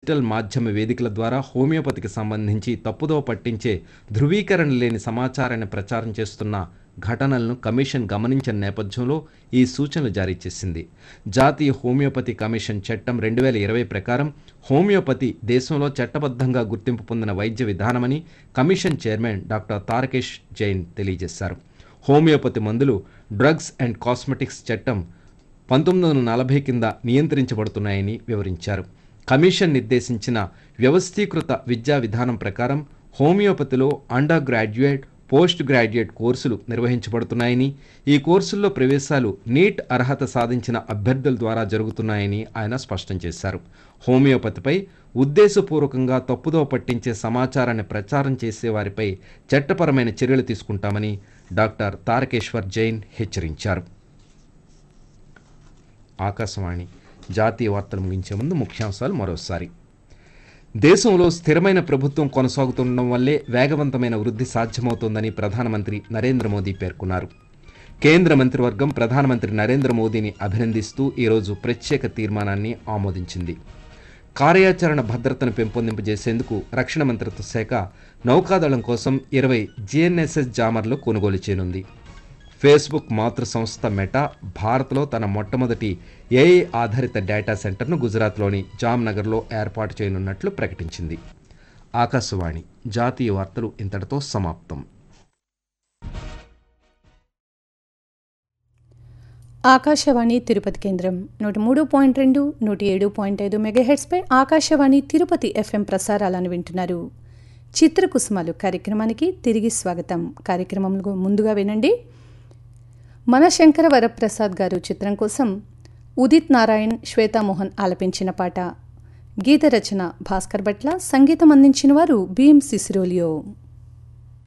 digital మాధ్యమ వేదికల ద్వారా హోమియోపతికి సంబంధించి తప్పుదోవ పట్టించే ధృవీకరణ లేని సమాచారాన్ని ప్రచారం చేస్తున్న ఘటనలను కమిషన్ గమనించిన నేపథ్యంలో ఈ సూచనలు జారీ చేసింది జాతీయ హోమియోపతి కమిషన్ చట్టం రెండు వేల ఇరవై ప్రకారం హోమియోపతి దేశంలో చట్టబద్ధంగా గుర్తింపు పొందిన వైద్య విధానమని commission chairman doctor Tarakesh Jain తెలియజేశారు హోమియోపతి మందులు డ్రగ్స్ అండ్ కాస్మెటిక్స్ చట్టం పంతొమ్మిది వందల నలభై కింద నియంత్రించబడుతున్నాయని వివరించారు కమిషన్ నిర్దేశించిన వ్యవస్థీకృత విద్యా విధానం ప్రకారం హోమియోపతిలో అండర్ గ్రాడ్యుయేట్ పోస్ట్ గ్రాడ్యుయేట్ కోర్సులు నిర్వహించబడుతున్నాయని ఈ కోర్సుల్లో ప్రవేశాలు నీట్ అర్హత సాధించిన అభ్యర్థుల ద్వారా జరుగుతున్నాయని ఆయన స్పష్టం చేశారు హోమియోపతిపై ఉద్దేశపూర్వకంగా తప్పుదోవ పట్టించే సమాచారాన్ని ప్రచారం చేసే వారిపై చట్టపరమైన చర్యలు తీసుకుంటామని డాక్టర్ తారకేశ్వర్ జైన్ హెచ్చరించారు ఆకాశవాణి జాతీయ వార్తలు ముగించే ముందు ముఖ్యాంశాలు మరోసారి దేశంలో స్థిరమైన ప్రభుత్వం కొనసాగుతుండడం వల్లే వేగవంతమైన వృద్ధి సాధ్యమవుతోందని ప్రధానమంత్రి నరేంద్ర మోదీ పేర్కొన్నారు కేంద్ర మంత్రివర్గం ప్రధానమంత్రి నరేంద్ర మోదీని అభినందిస్తూ ఈరోజు ప్రత్యేక తీర్మానాన్ని ఆమోదించింది కార్యాచరణ భద్రతను పెంపొందింపజేసేందుకు రక్షణ మంత్రిత్వ శాఖ నౌకాదళం కోసం ఇరవై జిఎన్ఎస్ఎస్ జామర్లు కొనుగోలు చేయనుంది ఫేస్బుక్ మాతృ సంస్థ మెటా భారత్లో తన మొట్టమొదటి ఏఐ ఆధారిత డేటా సెంటర్ను గుజరాత్లోని జామ్నగర్లో ఏర్పాటు చేయనున్నట్లు ప్రకటించింది ఆకాశవాణి జాతీయ వార్తలు ఇంతటితో సమాప్తం ఆకాశవాణి తిరుపతి కేంద్రం నూట మూడు పాయింట్ రెండు నూట ఏడు పాయింట్ ఐదు మెగాహెడ్స్పై ఆకాశవాణి తిరుపతి ఎఫ్ఎం ప్రసారాలను వింటున్నారు చిత్రకుసుమలు కార్యక్రమానికి తిరిగి స్వాగతం కార్యక్రమంలో ముందుగా వినండి మన శంకర వరప్రసాద్ గారు చిత్రం కోసం ఉదిత్ నారాయణ్ శ్వేతామోహన్ ఆలపించిన పాట గీత రచన భాస్కర్ భట్ల సంగీతం అందించిన వారు బిఎం సిసిరోలియో